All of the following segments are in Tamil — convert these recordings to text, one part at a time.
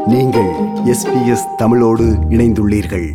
நீங்கள் எஸ்பிஎஸ் தமிழோடு இணைந்துள்ளீர்கள்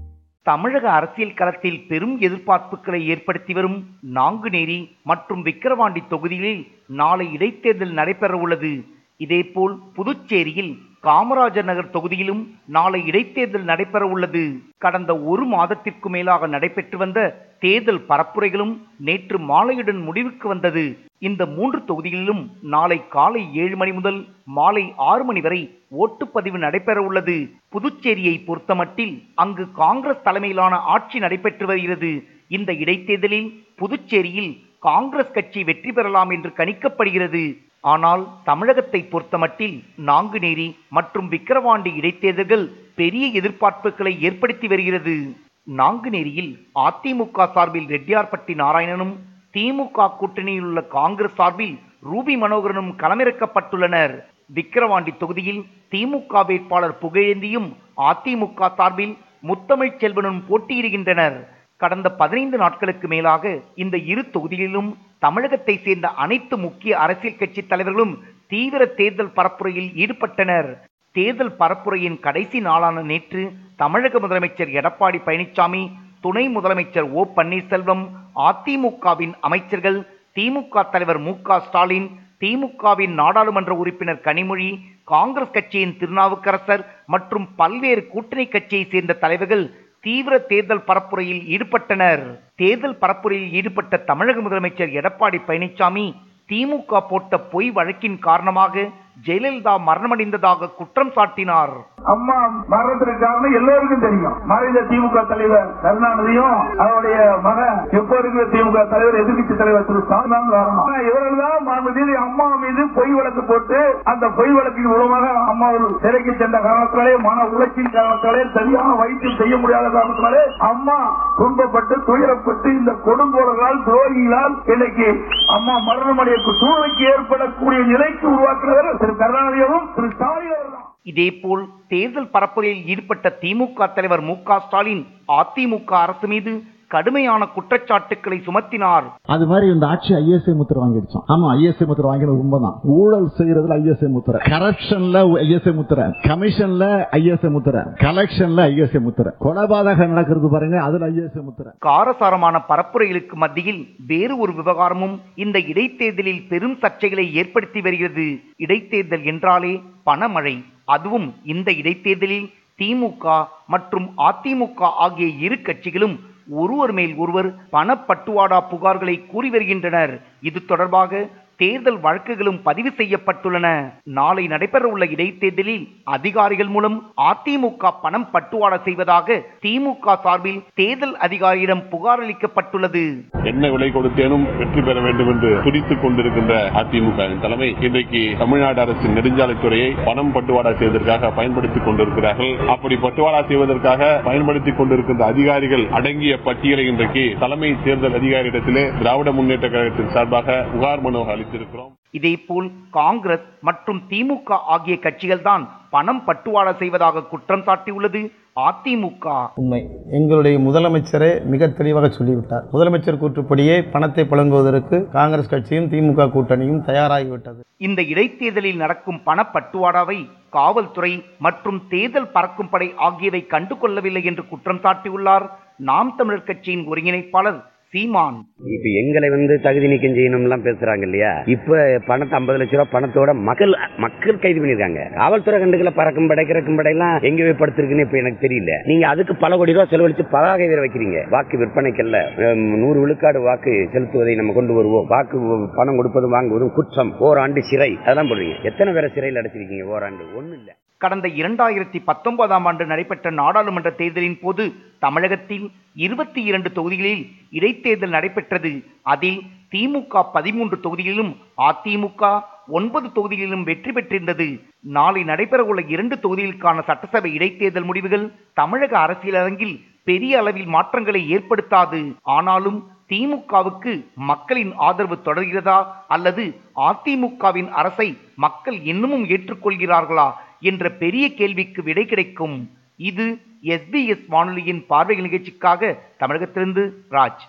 தமிழக அரசியல் களத்தில் பெரும் எதிர்பார்ப்புகளை ஏற்படுத்தி வரும் நாங்குநேரி மற்றும் விக்கிரவாண்டி தொகுதிகளில் நாளை இடைத்தேர்தல் நடைபெற உள்ளது இதேபோல் புதுச்சேரியில் காமராஜர் நகர் தொகுதியிலும் நாளை இடைத்தேர்தல் நடைபெற உள்ளது கடந்த ஒரு மாதத்திற்கு மேலாக நடைபெற்று வந்த தேர்தல் பரப்புரைகளும் நேற்று மாலையுடன் முடிவுக்கு வந்தது இந்த மூன்று தொகுதிகளிலும் நாளை காலை ஏழு மணி முதல் மாலை ஆறு மணி வரை ஓட்டுப்பதிவு நடைபெற உள்ளது புதுச்சேரியை பொறுத்தமட்டில் அங்கு காங்கிரஸ் தலைமையிலான ஆட்சி நடைபெற்று வருகிறது இந்த இடைத்தேர்தலில் புதுச்சேரியில் காங்கிரஸ் கட்சி வெற்றி பெறலாம் என்று கணிக்கப்படுகிறது ஆனால் தமிழகத்தை பொறுத்தமட்டில் நாங்குநேரி மற்றும் விக்கிரவாண்டி இடைத்தேர்தல்கள் பெரிய எதிர்பார்ப்புகளை ஏற்படுத்தி வருகிறது நாங்குநேரியில் அதிமுக சார்பில் ரெட்டியார்பட்டி நாராயணனும் திமுக கூட்டணியில் உள்ள காங்கிரஸ் சார்பில் ரூபி மனோகரனும் களமிறக்கப்பட்டுள்ளனர் விக்கிரவாண்டி தொகுதியில் திமுக வேட்பாளர் புகழேந்தியும் அதிமுக சார்பில் முத்தமிழ்ச் செல்வனும் போட்டியிடுகின்றனர் கடந்த பதினைந்து நாட்களுக்கு மேலாக இந்த இரு தொகுதிகளிலும் தமிழகத்தை சேர்ந்த அனைத்து முக்கிய அரசியல் கட்சி தலைவர்களும் தீவிர தேர்தல் பரப்புரையில் ஈடுபட்டனர் தேர்தல் பரப்புரையின் கடைசி நாளான நேற்று தமிழக முதலமைச்சர் எடப்பாடி பழனிசாமி துணை முதலமைச்சர் ஓ பன்னீர்செல்வம் அதிமுகவின் அமைச்சர்கள் திமுக தலைவர் மு க ஸ்டாலின் திமுகவின் நாடாளுமன்ற உறுப்பினர் கனிமொழி காங்கிரஸ் கட்சியின் திருநாவுக்கரசர் மற்றும் பல்வேறு கூட்டணி கட்சியைச் சேர்ந்த தலைவர்கள் தீவிர தேர்தல் பரப்புரையில் ஈடுபட்டனர் தேர்தல் பரப்புரையில் ஈடுபட்ட தமிழக முதலமைச்சர் எடப்பாடி பழனிசாமி திமுக போட்ட பொய் வழக்கின் காரணமாக ஜெயலலிதா மரணமடைந்ததாக குற்றம் சாட்டினார் அம்மா மரணத்திற்கு காரணம் எல்லோருக்கும் தெரியும் மறைந்த திமுக தலைவர் கருணாநிதியும் அவருடைய மகன் எப்போ இருக்கிற திமுக தலைவர் எதிர்கட்சி தலைவர் திரு ஸ்டாலின் காரணம் இவர்கள் தான் மாண்புமிகு அம்மா மீது பொய் வழக்கு போட்டு அந்த பொய் வழக்கின் மூலமாக அம்மா ஒரு சிறைக்கு சென்ற காரணத்தினாலே மன உழைச்சின் காரணத்தினாலே சரியான வைத்தியம் செய்ய முடியாத காரணத்தினாலே அம்மா துன்பப்பட்டு துயரப்பட்டு இந்த கொடுங்கோலர்களால் துரோகிகளால் இன்னைக்கு அம்மா மரணமடைய சூழ்நிலைக்கு ஏற்படக்கூடிய நிலைக்கு உருவாக்குறவர் திரு கருணாநிதியும் திரு ஸ்டாலின் அவர்கள் இதேபோல் தேர்தல் பரப்புரையில் ஈடுபட்ட திமுக தலைவர் மு க ஸ்டாலின் அதிமுக அரசு மீது கடுமையான குற்றச்சாட்டுக்களை சுமத்தினார் அது மாதிரி இந்த ஆட்சி ஐஎஸ்ஐ முத்திரை வாங்கிடுச்சோம் ஆமா ஐஎஸ்ஐ முத்திரை வாங்கினது உண்மைதான் ஊழல் செய்யறதுல ஐஎஸ்ஐ முத்திரை கரப்ஷன்ல ஐஎஸ்ஐ முத்திரை கமிஷன்ல ஐஎஸ்ஐ முத்திரை கலெக்ஷன்ல ஐஎஸ்ஐ முத்திரை கொலைபாதகம் நடக்கிறது பாருங்க அதுல ஐஎஸ்ஐ முத்திரை காரசாரமான பரப்புரைகளுக்கு மத்தியில் வேறு ஒரு விவகாரமும் இந்த இடைத்தேர்தலில் பெரும் சர்ச்சைகளை ஏற்படுத்தி வருகிறது இடைத்தேர்தல் என்றாலே பணமழை அதுவும் இந்த இடைத்தேர்தலில் திமுக மற்றும் அதிமுக ஆகிய இரு கட்சிகளும் ஒருவர் மேல் ஒருவர் பணப்பட்டுவாடா புகார்களை கூறி வருகின்றனர் இது தொடர்பாக தேர்தல் வழக்குகளும் பதிவு செய்யப்பட்டுள்ளன நாளை நடைபெறவுள்ள இடைத்தேர்தலில் அதிகாரிகள் மூலம் அதிமுக பணம் பட்டுவாடா செய்வதாக திமுக சார்பில் தேர்தல் அதிகாரியிடம் புகார் அளிக்கப்பட்டுள்ளது என்ன விலை கொடுத்தேனும் வெற்றி பெற வேண்டும் என்று துடித்துக் கொண்டிருக்கின்ற அதிமுக தலைமை இன்றைக்கு தமிழ்நாடு அரசின் நெடுஞ்சாலைத்துறையை பணம் பட்டுவாடா செய்வதற்காக பயன்படுத்திக் கொண்டிருக்கிறார்கள் அப்படி பட்டுவாடா செய்வதற்காக பயன்படுத்திக் கொண்டிருக்கின்ற அதிகாரிகள் அடங்கிய பட்டியலை இன்றைக்கு தலைமை தேர்தல் அதிகாரியிடத்திலே திராவிட முன்னேற்ற கழகத்தின் சார்பாக புகார் மனு அளித்திருக்கிறோம் இதேபோல் காங்கிரஸ் மற்றும் திமுக ஆகிய கட்சிகள்தான் பணம் பட்டுவாடா செய்வதாக குற்றம் சாட்டியுள்ளது அதிமுக உண்மை எங்களுடைய முதலமைச்சரே மிக தெளிவாக சொல்லிவிட்டார் முதலமைச்சர் கூற்றுப்படியே பணத்தை புழங்குவதற்கு காங்கிரஸ் கட்சியும் திமுக கூட்டணியும் தயாராகிவிட்டது இந்த இடைத்தேர்தலில் நடக்கும் பணப்பட்டுவாடாவை காவல்துறை மற்றும் தேர்தல் பறக்கும் படை ஆகியவை கண்டுகொள்ளவில்லை என்று குற்றம் சாட்டியுள்ளார் நாம் தமிழர் கட்சியின் ஒருங்கிணைப்பாளர் சீமான் இப்ப எங்களை வந்து தகுதி நீக்கம் செய்யணும்லாம் பேசுறாங்க இல்லையா இப்ப பணத்தை ஐம்பது லட்ச ரூபாய் பணத்தோட மக்கள் மக்கள் கைது பண்ணிருக்காங்க காவல்துறை கண்டுகளை பறக்கும் படை கிறக்கும் படையெல்லாம் எங்க போய் படுத்திருக்குன்னு இப்ப எனக்கு தெரியல நீங்க அதுக்கு பல கோடி ரூபாய் செலவழிச்சு பதாகை வேற வைக்கிறீங்க வாக்கு விற்பனைக்கல்ல ஹம், நூறு விழுக்காடு வாக்கு செலுத்துவதை நம்ம கொண்டு வருவோம் வாக்கு பணம் கொடுப்பதும் வாங்குவதும் குற்றம் ஓராண்டு சிறை அதெல்லாம் போடுறீங்க எத்தனை பேரை சிறையில் அடைச்சிருக்கீங்க ஓராண்டு ஒண்ணு இல்ல கடந்த இரண்டாயிரத்தி பத்தொன்பதாம் ஆண்டு நடைபெற்ற நாடாளுமன்ற தேர்தலின் போது தமிழகத்தில் இருபத்தி இரண்டு தொகுதிகளில் இடைத்தேர்தல் நடைபெற்றது அதில் திமுக பதிமூன்று தொகுதிகளிலும் அதிமுக ஒன்பது தொகுதிகளிலும் வெற்றி பெற்றிருந்தது நாளை நடைபெறவுள்ள இரண்டு தொகுதிகளுக்கான சட்டசபை இடைத்தேர்தல் முடிவுகள் தமிழக அரசியல் அரங்கில் பெரிய அளவில் மாற்றங்களை ஏற்படுத்தாது ஆனாலும் திமுகவுக்கு மக்களின் ஆதரவு தொடர்கிறதா அல்லது அதிமுகவின் அரசை மக்கள் இன்னமும் ஏற்றுக்கொள்கிறார்களா என்ற பெரிய கேள்விக்கு விடை கிடைக்கும் இது எஸ்பிஎஸ் வானொலியின் பார்வைகள் நிகழ்ச்சிக்காக தமிழகத்திலிருந்து ராஜ்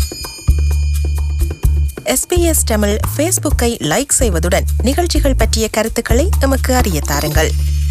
எஸ்பிஎஸ் தமிழ் ஃபேஸ்புக்கை லைக் செய்வதுடன் நிகழ்ச்சிகள் பற்றிய கருத்துக்களை எமக்கு அறிய தாருங்கள்